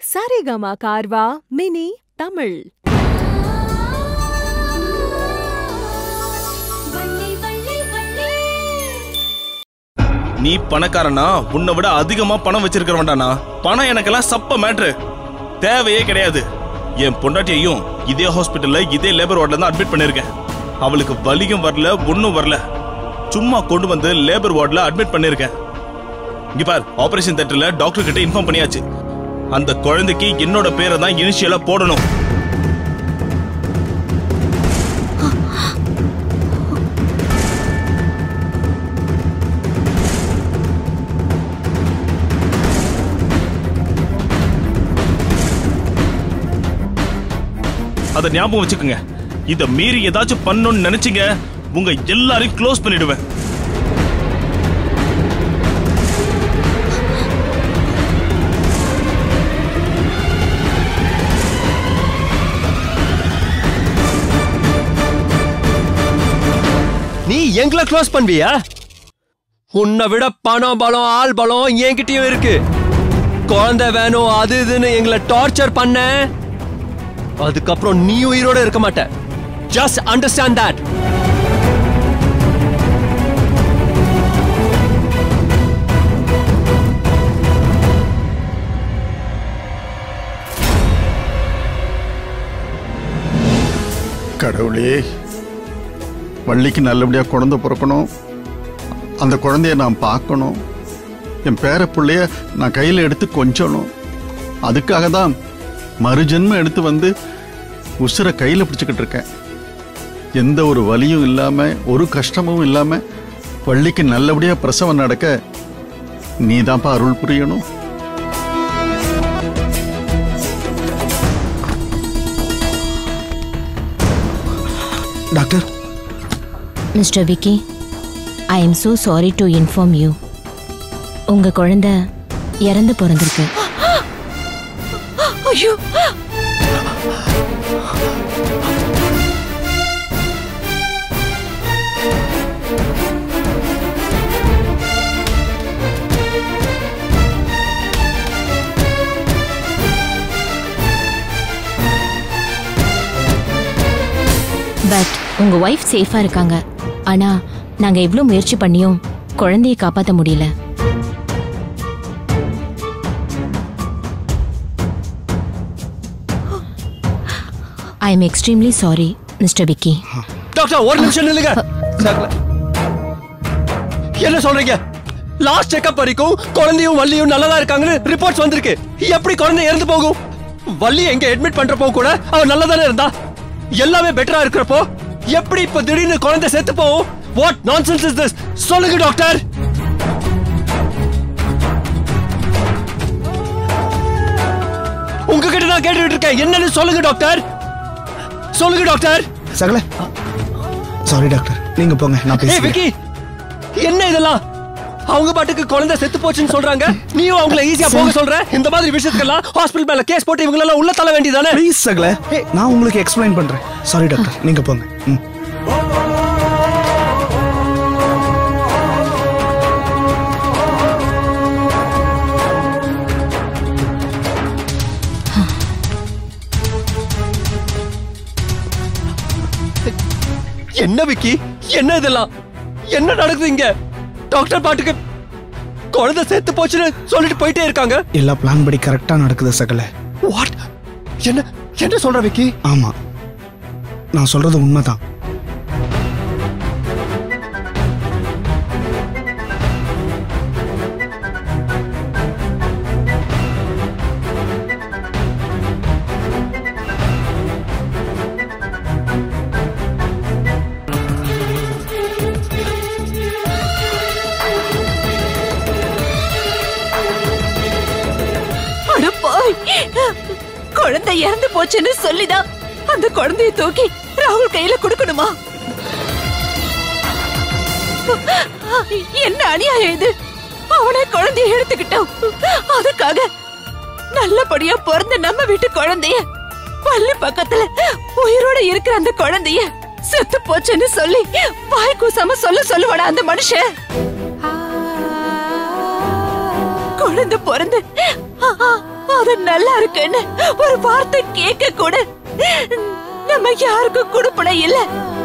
Saregama கார்வா mini Tamil நீ பணக்காரனா உன்னை விட அதிகமா பணம் வச்சிருக்கிறவன்டானா பணம் எனக்கெல்லாம் சப்ப மேட்ரு தேவையே கிடையாது என் பொண்டாட்டியையும் இதே ஹாஸ்பிட்டல்ல இதே லேபர் வார்டில் தான் அட்மிட் பண்ணிருக்கேன் அவளுக்கு வலியும் வரல ஒன்றும் வரல சும்மா கொண்டு வந்து லேபர் வார்டில் அட்மிட் பண்ணிருக்கேன் இங்க பார் ஆபரேஷன் தேட்டர்ல டாக்டர் கிட்ட இன்ஃபார்ம் பண்ணியாச்சு அந்த குழந்தைக்கு என்னோட பேரை தான் இனிஷியலா போடணும் அதை ஞாபகம் வச்சுக்கோங்க இத மீறி ஏதாச்சும் பண்ணணும்னு நினைச்சீங்க உங்க எல்லாரையும் க்ளோஸ் பண்ணிடுவேன் நீ எங்களை க்ளோஸ் பண்ணுவியா உன்னை விட பணம் பலம் ஆள் பலம் என்கிட்டயும் இருக்கு குழந்தை வேணும் அது இதுன்னு எங்களை டார்ச்சர் பண்ண அதுக்கப்புறம் நீ உயிரோட இருக்க மாட்ட ஜஸ்ட் அண்டர்ஸ்டாண்ட் தட் கடவுளே வள்ளிக்கு நல்லபடியாக குழந்தை பிறக்கணும் அந்த குழந்தைய நான் பார்க்கணும் என் பேர பிள்ளைய நான் கையில் எடுத்து கொஞ்சணும் அதுக்காக தான் மறுஜென்மம் எடுத்து வந்து உசுரை கையில் பிடிச்சிக்கிட்டு இருக்கேன் எந்த ஒரு வலியும் இல்லாமல் ஒரு கஷ்டமும் இல்லாமல் வள்ளிக்கு நல்லபடியாக பிரசவம் நடக்க நீதான்ப்பா அருள் புரியணும் doctor mister Vicky I am so sorry to inform you உங்க குழந்தை இறந்து பிறந்திருக்கு ஐயோ பட் உங்க ஒய்ஃப் சேஃபா இருக்காங்க ஆனா நாங்க எவ்வளோ முயற்சி பண்ணியும் குழந்தையை காப்பாற்ற முடியல I am extremely sorry mister Vicky doctor ஒரு நிமிஷம் நில்லுங்க சாக்ல. என்ன சொல்றீங்க லாஸ்ட் செக்அப் வரைக்கும் குழந்தையும் வள்ளியும் நல்லதா இருக்காங்கன்னு ரிப்போர்ட்ஸ் வந்திருக்கு எப்படி குழந்தை இறந்து போகும் வள்ளி எங்க அட்மிட் பண்றப்போ கூட அவ நல்லதானே இருந்தா எல்லாமே பெட்டரா இருக்கிறப்போ எப்படி இப்ப திடீர்னு குழந்தை செத்து போகும் வாட் நான்சென்ஸ் இஸ் திஸ் சொல்லுங்க டாக்டர் உங்ககிட்ட நான் கேட்டுட்டு இருக்கேன் என்னன்னு சொல்லுங்க டாக்டர் சொல்லுங்க டாக்டர் சகல சாரி டாக்டர் நீங்க போங்க நான் ஏய் பேசுறேன் விக்கி என்ன இதெல்லாம் அவங்க பாட்டுக்கு குழந்தை செத்து போச்சுன்னு சொல்றாங்க நீயும் அவங்கள ஈஸியா போக சொல்ற இந்த மாதிரி விஷயத்துக்கெல்லாம் ஹாஸ்பிடல் மேல கேஸ் போட்டு இவங்க எல்லாம் உள்ள தள்ள வேண்டியதானே ப்ளீஸ் சகல நான் உங்களுக்கு எக்ஸ்பிளைன் பண்றேன் சாரி டாக்டர் நீங்க போங்க ம் என்ன விக்கி என்ன இதெல்லாம் என்ன நடக்குது இங்க டாக்டர் பாட்டுக்கு குழந்தை செத்து போச்சுன்னு சொல்லிட்டு போயிட்டே இருக்காங்க எல்லா பிளான் படி கரெக்டா நடக்குது சகல வாட் என்ன என்ன சொல்ற விக்கி ஆமா நான் சொல்றது உண்மைதான் அட போய் குழந்தை இறந்து போச்சுன்னு சொல்லிதான் அந்த குழந்தைய தூக்கி ராகுல் கையில கொடுக்கணுமா என்ன அநியாயம் இது அவனே குழந்தைய எடுத்துக்கிட்டான் அதுக்காக நல்லபடியா பிறந்த நம்ம வீட்டு குழந்தைய பள்ளி பக்கத்துல உயிரோட இருக்கிற அந்த குழந்தைய செத்து போச்சுன்னு சொல்லி வாய் கூசாம சொல்ல சொல்லுவாடா அந்த மனுஷன் குழந்தை பிறந்து அ- அ- அது நல்லா இருக்குன்னு ஒரு வார்த்தை கேட்க கூட நம்ம யாருக்கும் கொடுப்பன இல்ல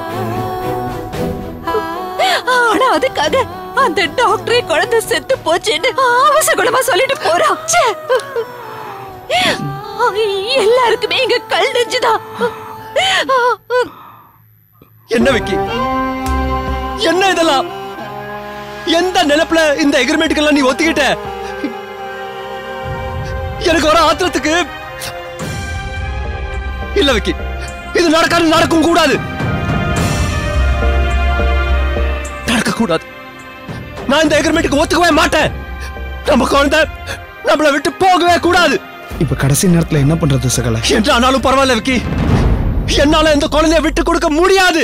ஆனா அதுக்காக அந்த டாக்டரே குழந்தை செத்து போச்சுன்னு அவசகுணமா சொல்லிட்டு போறான் ச்சே. எல்லாருக்குமே இங்க கல் நெஞ்சுதான் என்ன விக்கி என்ன இதெல்லாம் எந்த நிலப்புல இந்த எக்ரிமெண்ட்டுக்கெல்லாம் நீ ஒத்துக்கிட்ட எனக்கு வர ஆத்திரத்துக்கு இல்ல விக்கி இது நடக்காது நடக்கும் கூடாது நடக்க கூடாது நான் இந்த எக்ரிமெண்ட்டுக்கு ஒத்துக்கவே மாட்டேன் நம்ம குழந்தை நம்மளை விட்டு போகவே கூடாது இப்ப கடைசி நேரத்துல என்ன பண்றது சகல என்று ஆனாலும் பரவாயில்ல விக்கி என்னால இந்த குழந்தைய விட்டு கொடுக்க முடியாது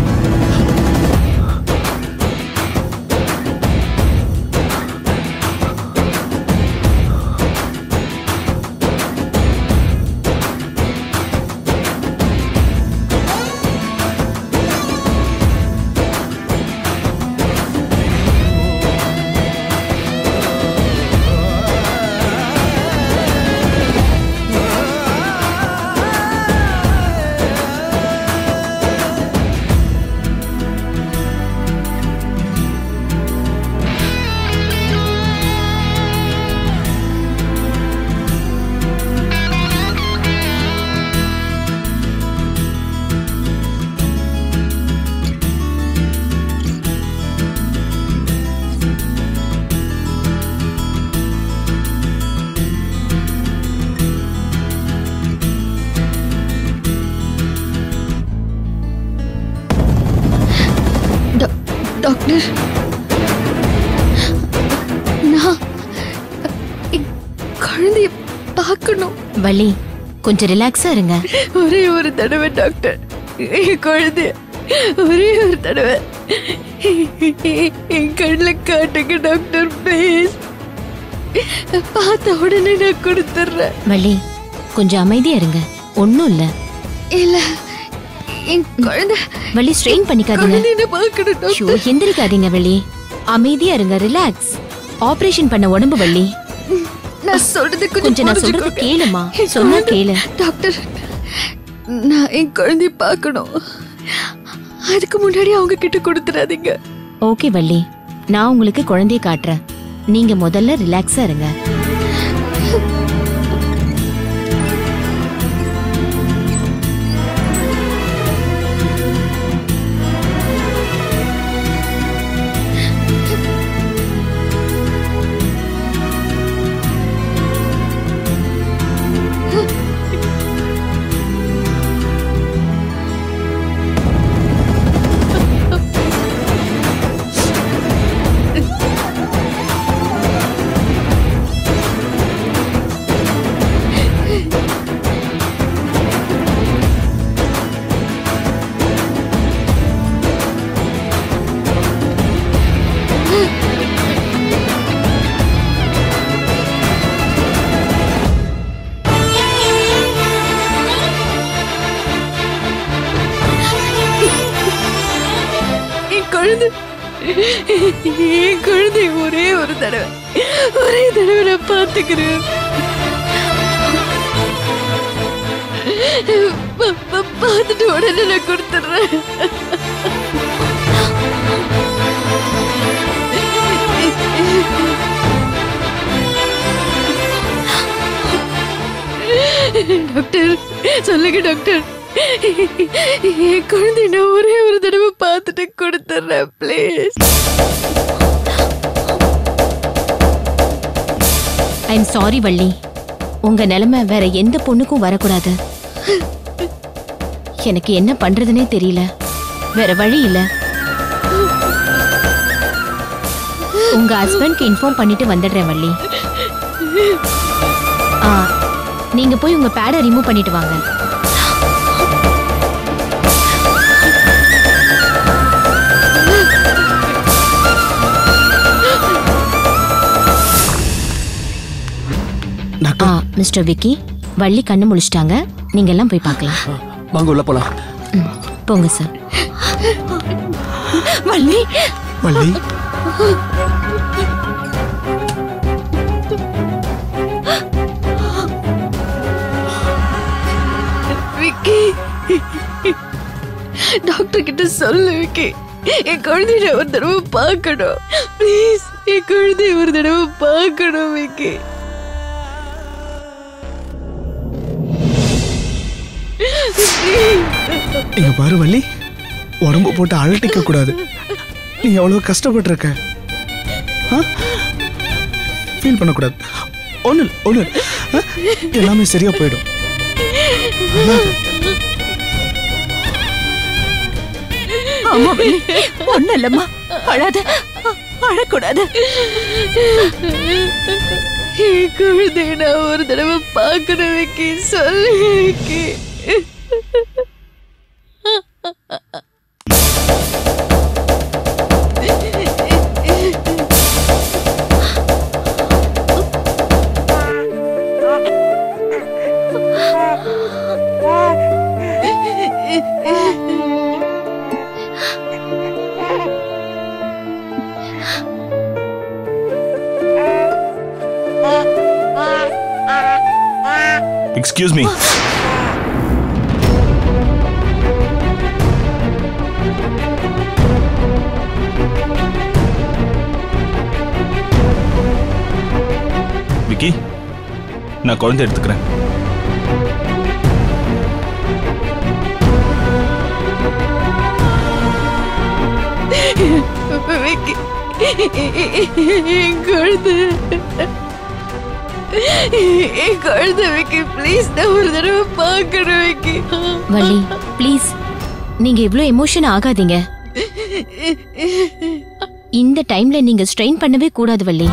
டாக்டர் நான் என் குழந்தைய பார்க்கணும் வள்ளி கொஞ்சம் ரிலாக்ஸா இருங்க ஒரே ஒரு தடவை டாக்டர் என் குழந்தைய ஒரே ஒரு தடவை என் கண்ணில் காட்டுங்க டாக்டர் ப்ளீஸ் பார்த்த உடனே நான் கொடுத்துட்றேன் வள்ளி கொஞ்சம் அமைதியா இருங்க ஒண்ணும் இல்ல இல்ல என் குழந்தை வள்ளி ஸ்ட்ரெயின் பண்ணிக்காதீங்க குழந்தைய பார்க்கணும் ஷோ டாக்டர் எந்திரிக்காதீங்க வள்ளி அமைதியா இருங்க ரிலாக்ஸ் ஆபரேஷன் பண்ண உடம்பு வள்ளி நான் சொல்றது கொஞ்சம் நான் சொல்றது புரிஞ்சுக்கோங்க. கேளுமா என் சொன்னா குழந்தை- கேளு டாக்டர் நான் என் குழந்தைய பார்க்கணும் அதுக்கு முன்னாடி அவங்க கிட்ட கொடுத்துடாதீங்க ஓகே வள்ளி நான் உங்களுக்கு குழந்தைய காட்டுறேன் நீங்க முதல்ல ரிலாக்ஸா இருங்க என் குழந்தை என் குழந்தை ஒரே ஒரு தடவை ஒரே தடவை நான் பார்த்துக்கிறேன் பா- பா- பார்த்துட்டு உடனே நான் கொடுத்துட்றேன் டாக்டர் சொல்லுங்க டாக்டர் என் குழந்தை நான் ஒரே ஒரு தடவை பார்த்துட்டு கொடுத்துட்றேன் please I am sorry Valli உங்க நிலைமை வேற எந்த பொண்ணுக்கும் வரக்கூடாது எனக்கு என்ன பண்றதுனே தெரியல வேற வழி இல்ல உங்க ஹஸ்பண்ட்க்கு இன்ஃபார்ம் பண்ணிட்டு வந்துடுறேன் வள்ளி ஆ நீங்க போய் உங்க பேடை ரிமூவ் பண்ணிட்டு வாங்க ஆ டாக்டர் மிஸ்டர் விக்கி வள்ளி கண்ணு முழிச்சிட்டாங்க நீங்க எல்லாம் போய் பார்க்கலாம் வாங்க உள்ள போலாம் ம், போங்க சார் வள்ளி வள்ளி சொல்லு விக்கி என் குழந்தைய நான் ஒரு தடவை பார்க்கணும் ப்ளீஸ் என் குழந்தைய ஒரு தடவை பார்க்கணும் விக்கி இங்க பாரு வள்ளி உடம்பு போட்டு அழட்டிக்க கூடாது நீ எவ்வளவு கஷ்டப்பட்டிருக்க ஃபீல் பண்ணக்கூடாது ஒண்ணு இல்ல, ஒண்ணு இல்ல. ஆ? எல்லாமே சரியா போயிடும் ஆமா வள்ளி ஒண்ணு இல்லம்மா அழாத அ- அழக்கூடாது என் குழந்தைய நான் ஒரு தடவை பார்க்கணும் விக்கி சொல்லு விக்கி எக்ஸ்கியூஸ் மீ விக்கி நான் குழந்தை எடுத்துக்கிறேன் விக்கி என் குழந்தை என் குழந்தை விக்கி ப்ளீஸ் நான் ஒரு தடவை பார்க்கணும் விக்கி வள்ளி ப்ளீஸ் நீங்க இவ்ளோ எமோஷன் ஆகாதீங்க இந்த டைம்ல நீங்க ஸ்ட்ரெயின் பண்ணவே கூடாது வள்ளி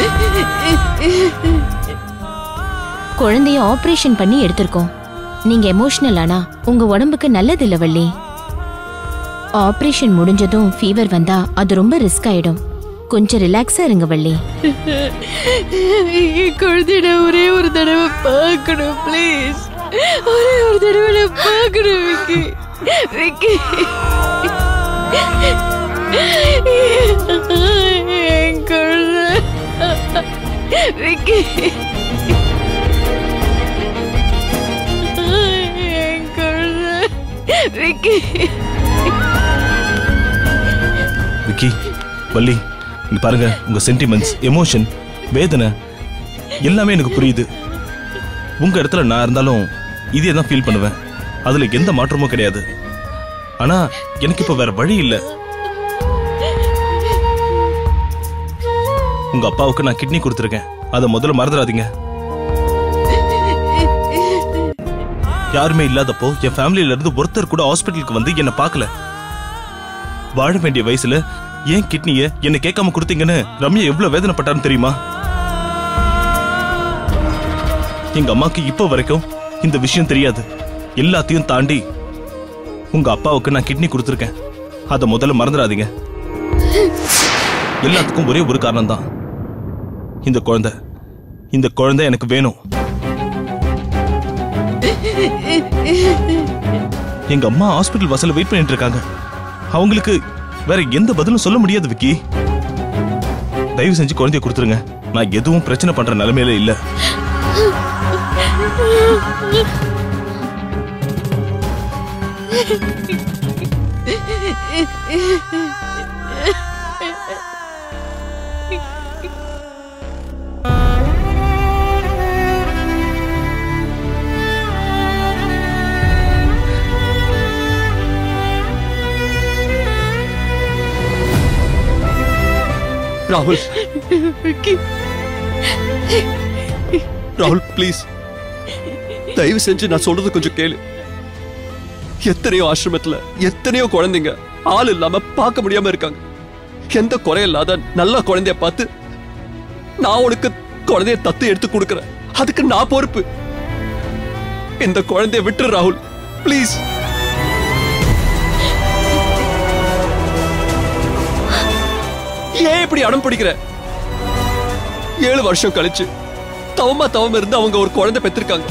குழந்தைய ஆபரேஷன் பண்ணி எடுத்திருக்கோம் நீங்க எமோஷனல் ஆனா உங்க உடம்புக்கு நல்லது இல்ல வள்ளி ஆபரேஷன் முடிஞ்சதும் ஃபீவர் வந்தா அது ரொம்ப ரிஸ்க் ஆயிடும் கொஞ்சம் ரிலாக்ஸா இருங்க வள்ளி என் குழந்தைய நான் ஒரே ஒரு தடவை பார்க்கணும் ப்ளீஸ் ஒரே ஒரு தடவை நான் பார்க்கணும் விக்கி விக்கி என் குழந்தை விக்கி என் குழந்தை விக்கி விக்கி வள்ளி இங்க பாருங்க உங்க சென்டிமெண்ட்ஸ் எமோஷன் வேதனை எல்லாமே எனக்கு புரியுது உங்க இடத்துல நான் இருந்தாலும் இதே தான் ஃபீல் பண்ணுவேன் அதுல எந்த மாற்றமும் கிடையாது ஆனா எனக்கு இப்ப வேற வழி இல்ல உங்க அப்பாவுக்கு நான் கிட்னி கொடுத்துருக்கேன் அதை முதல்ல மறந்துடாதீங்க யாருமே இல்லாதப்போ என் ஃபேமிலியில இருந்து ஒருத்தர் கூட ஹாஸ்பிட்டலுக்கு வந்து என்ன பார்க்கல வாழ வேண்டிய வயசுல ஏன் கிட்னிய என்ன கேட்காம கொடுத்தீங்கன்னு ரம்யா எவ்வளவு வேதனைப்பட்டான்னு தெரியுமா எங்க அம்மாக்கு இப்ப வரைக்கும் இந்த விஷயம் தெரியாது எல்லாத்தையும் தாண்டி உங்க அப்பாவுக்கு நான் கிட்னி கொடுத்துருக்கேன் அதை முதல்ல மறந்துடாதீங்க எல்லாத்துக்கும் ஒரே ஒரு காரணம் தான் இந்த குழந்தை இந்த குழந்தை எனக்கு வேணும் எங்க அம்மா ஹாஸ்பிட்டல் வாசல்ல வெயிட் பண்ணிட்டு இருக்காங்க அவங்களுக்கு வேற எந்த பதிலும் சொல்ல முடியாது விக்கி தயவு செஞ்சு குழந்தைய கொடுத்துருங்க நான் எதுவும் பிரச்சனை பண்ற நிலைமையில இல்ல ராகுல் ராகுல் ப்ளீஸ் தயவு செஞ்சு நான் சொல்றது கொஞ்சம் கேளு எத்தனையோ ஆசிரமத்துல எத்தனையோ குழந்தைங்க ஆள் இல்லாம பார்க்க முடியாம இருக்காங்க எந்த குறையில்லாத நல்ல குழந்தைய பார்த்து நான் உனக்கு குழந்தைய தத்து எடுத்து கொடுக்கறேன் அதுக்கு நான் பொறுப்பு இந்த குழந்தைய விட்டுரு ராகுல் ப்ளீஸ் ஏன் இப்படி அடம் பிடிக்கிற ஏழு வருஷம் கழிச்சு தவமா தவம் இருந்து அவங்க ஒரு குழந்தை பெற்றிருக்காங்க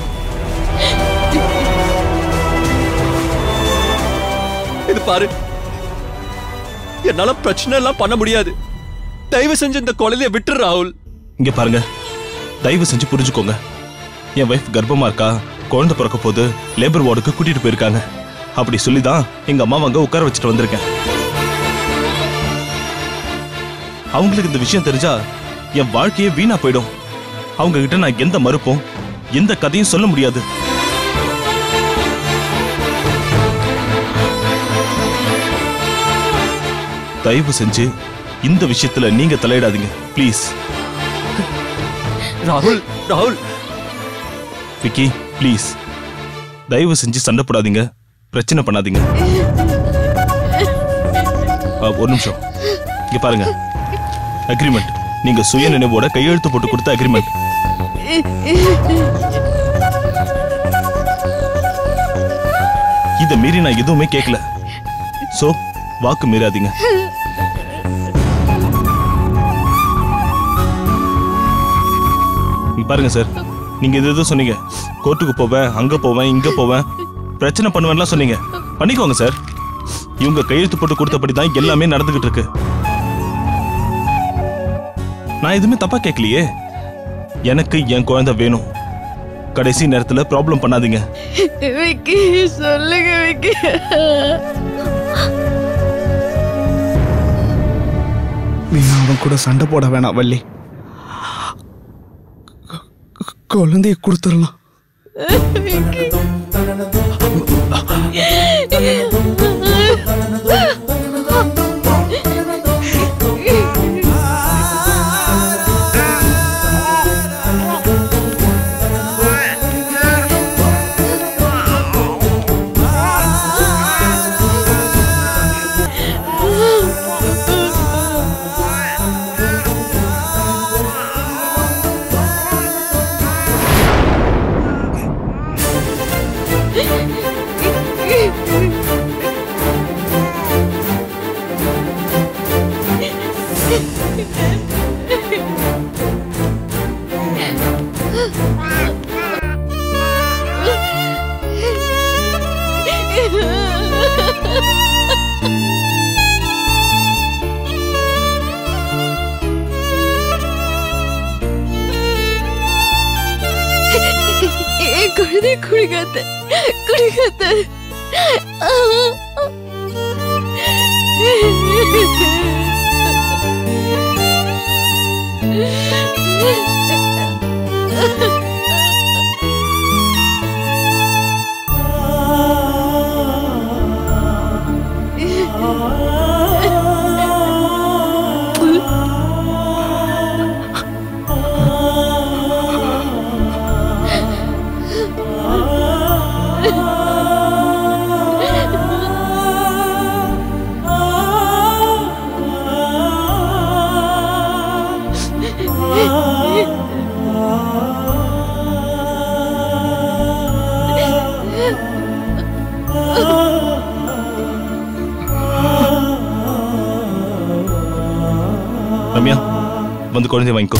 இது பாரு என்னால பிரச்சனை எல்லாம் பண்ண முடியாது தயவு செஞ்சு இந்த குழந்தைய விட்டுரு ராகுல் இங்க பாருங்க தயவு செஞ்சு புரிஞ்சுக்கோங்க என் வைஃப் கர்ப்பமா இருக்கா குழந்தை பிறக்க போது லேபர் வார்டுக்கு கூட்டிட்டு போயிருக்காங்க அப்படி சொல்லிதான் எங்க அம்மாவை அங்க உட்கார வச்சுட்டு வந்திருக்கேன் அவங்களுக்கு இந்த விஷயம் தெரிஞ்சா என் வாழ்க்கையே வீணா போயிடும் அவங்க கிட்ட நான் எந்த மறுப்பும் எந்த கதையும் சொல்ல முடியாது தயவு செஞ்சு இந்த விஷயத்துல நீங்க தலையிடாதீங்க ப்ளீஸ் ராகுல் ராகுல் விக்கி ப்ளீஸ் தயவு செஞ்சு சண்டை போடாதீங்க பிரச்சனை பண்ணாதீங்க ஆ, ஒரு நிமிஷம் இங்க பாருங்க அக்ரிமெண்ட் நீங்க சுய நினைவோட கையெழுத்து போட்டு கொடுத்த அக்ரிமெண்ட் இத மீறி நான் எதுவுமே கேட்கல சோ வாக்கு மீறாதீங்க இங்க பாருங்க சார் நீங்க இது எதுவும் சொன்னீங்க கோர்ட்டுக்கு போவேன் அங்க போவேன் இங்க போவேன் பிரச்சனை பண்ணுவேன்லாம் சொன்னீங்க பண்ணிக்கோங்க சார் இவங்க கையெழுத்து போட்டு கொடுத்தபடி தான் எல்லாமே நடந்துகிட்டு இருக்கு நான் எதுவுமே தப்பா கேட்கலையே எனக்கு என் குழந்தை வேணும் கடைசி நேரத்துல ப்ராப்ளம் பண்ணாதீங்க விக்கி சொல்லுங்க விக்கி நீ அவன் கூட சண்டை போட வேணாம் வள்ளி கு- குழந்தைய கொடுத்துடலாம் என் குழந்தை குடிக்காத குடிக்காத ரம்யா வந்து குழந்தைய வாங்கிக்கோ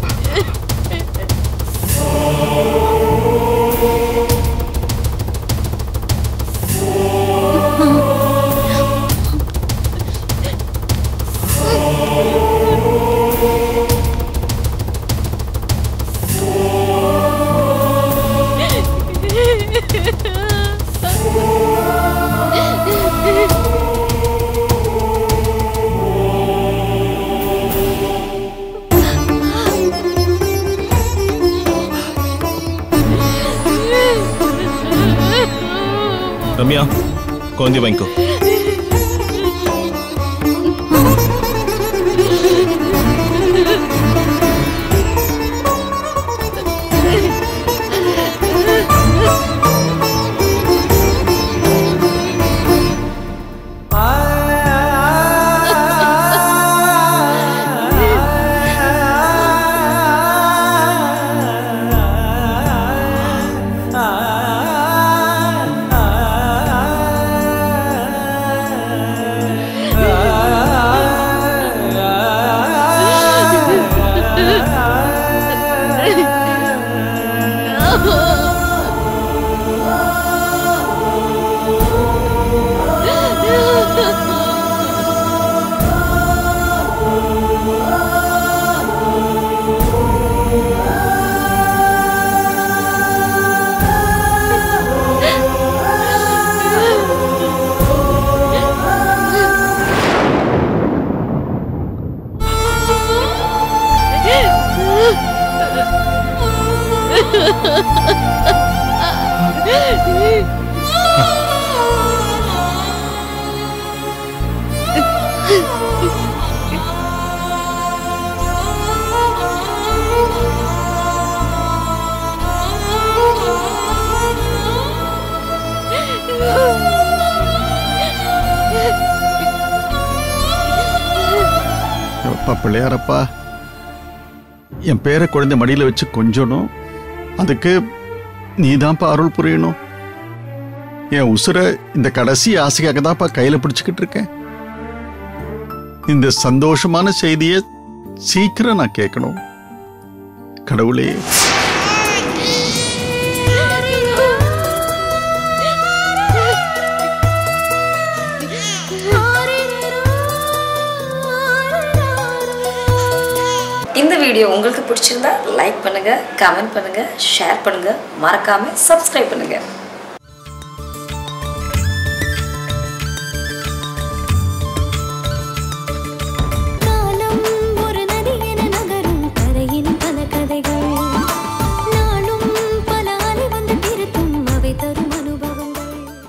ரம்யா குழந்தைய வாங்கிக்கோ ஆ அப்பா பிள்ளையாரப்பா என் பேரை குழந்தை மடியில வச்சு கொஞ்சணும் அதுக்கு நீதான்ப்பா அருள் புரியணும் என் உசுரை இந்த கடைசி ஆசைக்காக தான்ப்பா கையில பிடிச்சுக்கிட்டு இருக்கேன் இந்த சந்தோஷமான செய்தியை சீக்கிரம் நான் கேட்கணும் கடவுளே இந்த வீடியோ உங்களுக்கு பிடிச்சிருந்தா லைக் பண்ணுங்க கமெண்ட் பண்ணுங்க ஷேர் பண்ணுங்க மறக்காம சப்ஸ்கிரைப் பண்ணுங்க